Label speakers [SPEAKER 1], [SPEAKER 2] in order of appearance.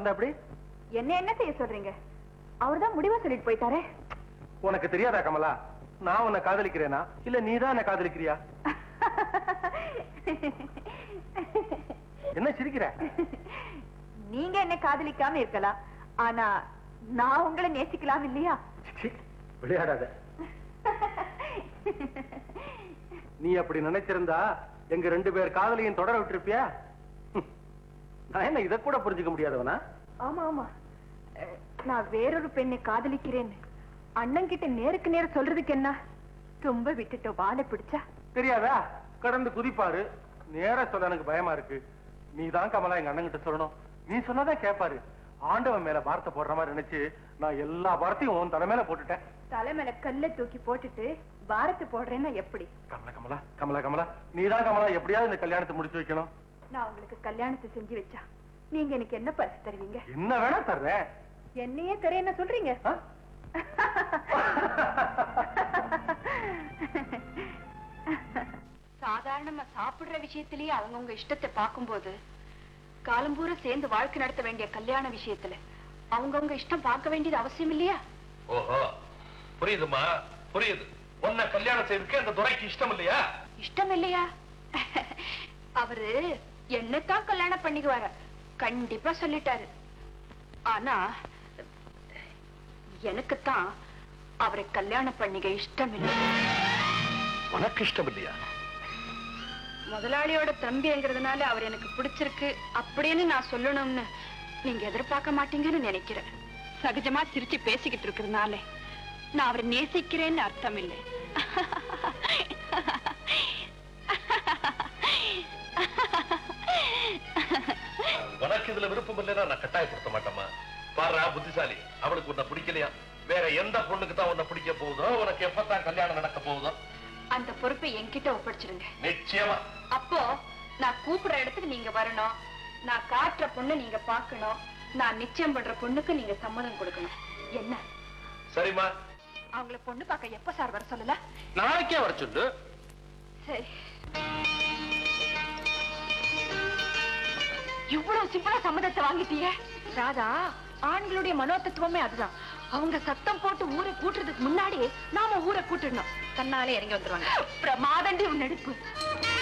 [SPEAKER 1] இருந்தா எப்படி
[SPEAKER 2] என்ன என்ன செய்ய சொல்றீங்க அவர்தான் முடிவா சொல்லிட்டு போயிட்டாரே
[SPEAKER 1] உனக்கு தெரியாதா கமலா நான் உன்னை காதலிக்கிறேனா இல்ல நீ தான் என்ன காதலிக்கிறியா என்ன சிரிக்கிற
[SPEAKER 2] நீங்க என்ன காதலிக்காம இருக்கலாம் ஆனா நான் உங்களை நேசிக்கலாம் இல்லையா
[SPEAKER 1] சி, விளையாடாத நீ அப்படி நினைச்சிருந்தா எங்க ரெண்டு பேர் காதலையும் தொடர விட்டிருப்பியா ஹம். நான் என்ன இத கூட புரிஞ்சுக்க முடியாதவனா
[SPEAKER 2] ஆமா ஆமா அஹ், நான் வேறொரு பெண்ணை காதலிக்கிறேன்னு அண்ணன் கிட்ட நேருக்கு நேர சொல்றதுக்கு என்ன ரொம்ப விட்டுட்டோம் வாழை பிடிச்சா
[SPEAKER 1] தெரியாதா கடந்து குதிப்பாரு நேரா சொல்ல எனக்கு பயமா இருக்கு நீ தான் கமலா எங்க அண்ணன் கிட்ட சொல்லணும் நீ சொன்னாதான் கேட்பாரு ஆண்டவன் மேல பாரத்தை போடுற மாதிரி நினைச்சு நான் எல்லா பாரத்தையும் உன் தலை மேல போட்டுட்டேன்
[SPEAKER 2] தலை மேல கல்ல தூக்கி போட்டுட்டு பாரத்து போடுறேன்னா எப்படி
[SPEAKER 1] கமலா கமலா கமலா கமலா நீ தான் கமலா எப்படியாவது இந்த கல்யாணத்தை முடிச்சு வைக்கணும்
[SPEAKER 2] நான் உங்களுக்கு கல்யாணத்தை செஞ்சு வச்சா நீங்க எனக்கு என்ன பரிசு தருவீங்க
[SPEAKER 1] என்ன வேணா தர்றேன்
[SPEAKER 2] என்னையே தர என்ன சொல்றீங்க
[SPEAKER 1] ஆ?
[SPEAKER 2] சாதாரணமா சாப்பிடுற விஷயத்திலேயே அவங்கவுங்க இஷ்டத்தை பார்க்கும்போது காலம்பூரா சேர்ந்து வாழ்க்கை நடத்த வேண்டிய கல்யாண விஷயத்துல அவங்கவுங்க இஷ்டம் பார்க்க வேண்டியது அவசியம் இல்லையா
[SPEAKER 3] ஓஹோ புரியுதுமா புரியுது உன்னை கல்யாணம் செய்யறதுக்கு அந்த துறைக்கு இஷ்டம் இல்லையா
[SPEAKER 2] இஷ்டம் இல்லையா அவரு என்னத்தான் கல்யாணம் பண்ணிக்குவாரு கண்டிப்பா சொல்லிட்டாரு ஆனா எனக்குத்தான் அவரை கல்யாணம் பண்ணிக்க இஷ்டம் இல்லை
[SPEAKER 3] உனக்கு இஷ்டம் இல்லையா
[SPEAKER 2] முதலாளியோட தம்பிங்கிறதுனால அவர் எனக்கு பிடிச்சிருக்கு அப்படின்னு நான் சொல்லணும்னு நீங்க எதிர்பார்க்க மாட்டீங்கன்னு நினைக்கிறேன் சகஜமா சிரிச்சு பேசிக்கிட்டு இருக்கிறதுனால நான் அவரை நேசிக்கிறேன்னு அர்த்தம் இல்லை
[SPEAKER 3] உனக்கு இதுல விருப்பம் இல்லைன்னா நான் கட்டாயப்படுத்த மாட்டேமா பாருடா புத்திசாலி அவளுக்கு உன்னை பிடிக்கலையா வேற எந்த பொண்ணுக்கு தான் உன்னை பிடிக்க போகுதோ உனக்கு எப்பதான் கல்யாணம் நடக்க போகுதோ
[SPEAKER 2] அந்த பொறுப்பை என்கிட்ட ஒப்படைச்சிடுங்க
[SPEAKER 3] நிச்சயமா
[SPEAKER 2] அப்போ நான் கூப்பிடுற இடத்துக்கு நீங்க வரணும் நான் காட்டுற பொண்ணு நீங்க பார்க்கணும் நான் நிச்சயம் பண்ற பொண்ணுக்கு நீங்க சம்மதம் கொடுக்கணும் என்ன
[SPEAKER 3] சரிம்மா
[SPEAKER 2] அவங்கள பொண்ணு பார்க்க எப்ப சார் வர சொல்லல
[SPEAKER 3] நாளைக்கே வர சொல்லு
[SPEAKER 2] சரி இவ்வளவு சிம்பிளா சம்மதத்தை வாங்கிட்டீங்க ராதா ஆண்களுடைய மனோதத்துவமே அதுதான் அவங்க சத்தம் போட்டு ஊரை கூட்டுறதுக்கு முன்னாடி நாம ஊரை கூட்டிடணும் தன்னாலே இறங்கி வந்துருவாங்க பிரமாதண்டி உன் நடிப்பு